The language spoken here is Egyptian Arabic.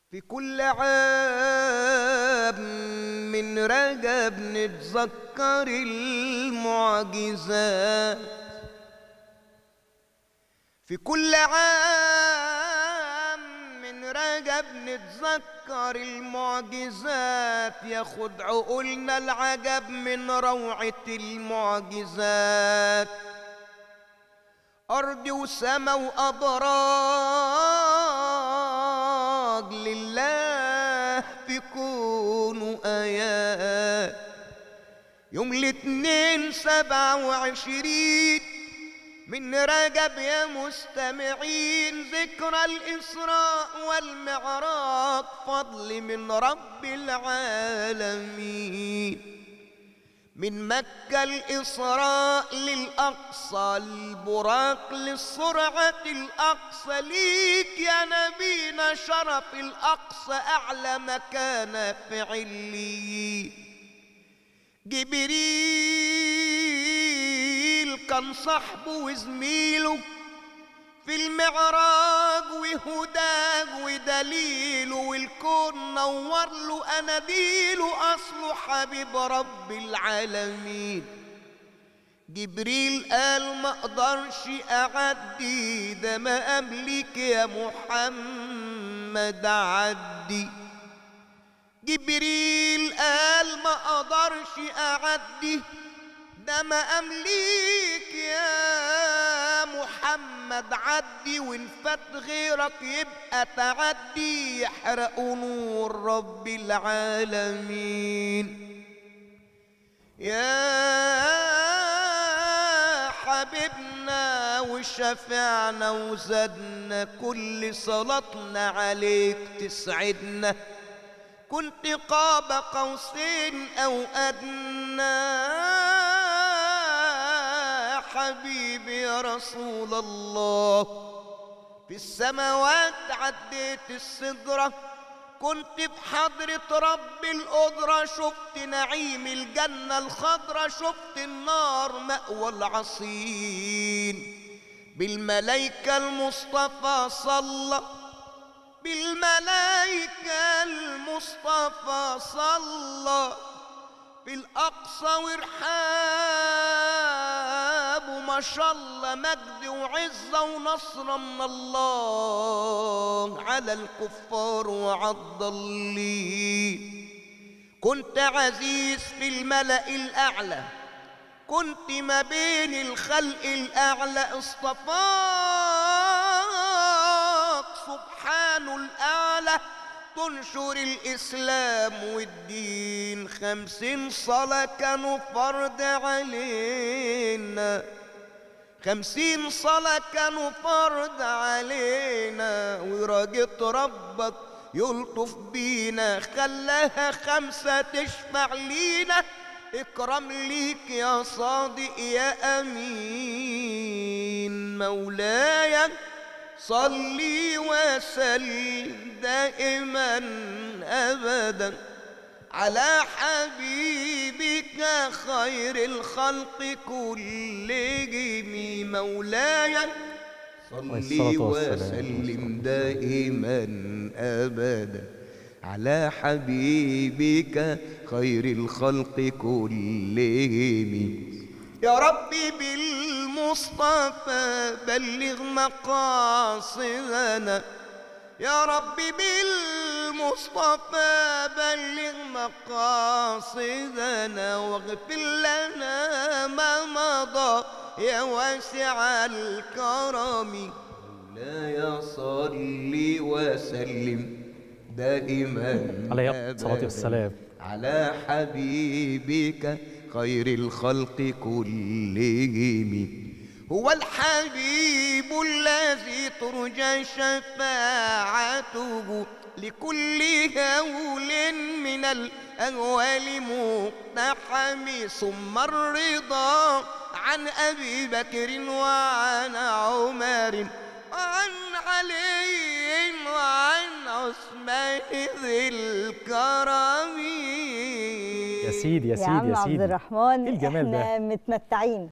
في كل عام من رجب نتذكر المعجزات في كل عام من رجب نتذكر المعجزات ياخد عقولنا العجب من روعة المعجزات أرض وسما وأبراج لله في كون آيات يوم الاثنين سبعة وعشرين من رجب يا مستمعين ذكرى الإسراء والمعراج فضل من رب العالمين من مكة الإسراء للأقصى البراق للسرعة الأقصى ليك يا نبينا شرف الأقصى أعلى مكان في عليين جبريل كان صاحبه وزميله في المعراج وهداج ودليله والكون نور له اناديله اصله حبيب رب العالمين جبريل قال ما اقدرش اعدي ده ما املك يا محمد عدي جبريل قال ما اقدرش اعدي ده ما امليك يا محمد عدي وان فات غيرك يبقى تعدي يحرق نور رب العالمين يا حبيبنا وشفعنا وزدنا كل صلاتنا عليك تسعدنا كنت قاب قوسين او ادنى حبيبي يا رسول الله في السماوات عديت السدرة كنت بحضرة رب القدرة شفت نعيم الجنة الخضرة شفت النار مأوى العصين بالملايكة المصطفى صلى بالملايكة المصطفى صلى في الأقصى ورحاب وما شاء الله مجد وعزة ونصر من الله على الكفار وعض الضالين كنت عزيز في الملأ الأعلى كنت ما بين الخلق الأعلى اصطفاك سبحانه الأعلى تنشر الإسلام والدين خمسين صلاة كانوا فرض علينا خمسين صلاة كانوا فرض علينا ورجت ربك يلطف بينا خلاها خمسة تشفع لينا اكرم ليك يا صادق يا امين مولاي صلي وسلم دائما ابدا على حبيبك خير الخلق كلهم مولاي صلي وسلم دائما ابدا على حبيبك خير الخلق كلهم يا ربي بالمصطفى بلغ مقاصدنا يا ربي بالمصطفى بلغ مقاصدنا واغفر لنا ما مضى يا واسع الكرم مولاي صل وسلم دائما عليه الصلاة والسلام على حبيبك خير الخلق كلهم هو الحبيب الذي ترجى شفاعته لكل هول من الأهوال مقتحم ثم الرضا عن أبي بكر وعن عمر وعن علي وعن عثمان ذي الكرم يا سيدي يا يا عم سيدي يا عبد سيدي الرحمن إيه الجمال ده؟ احنا متمتعين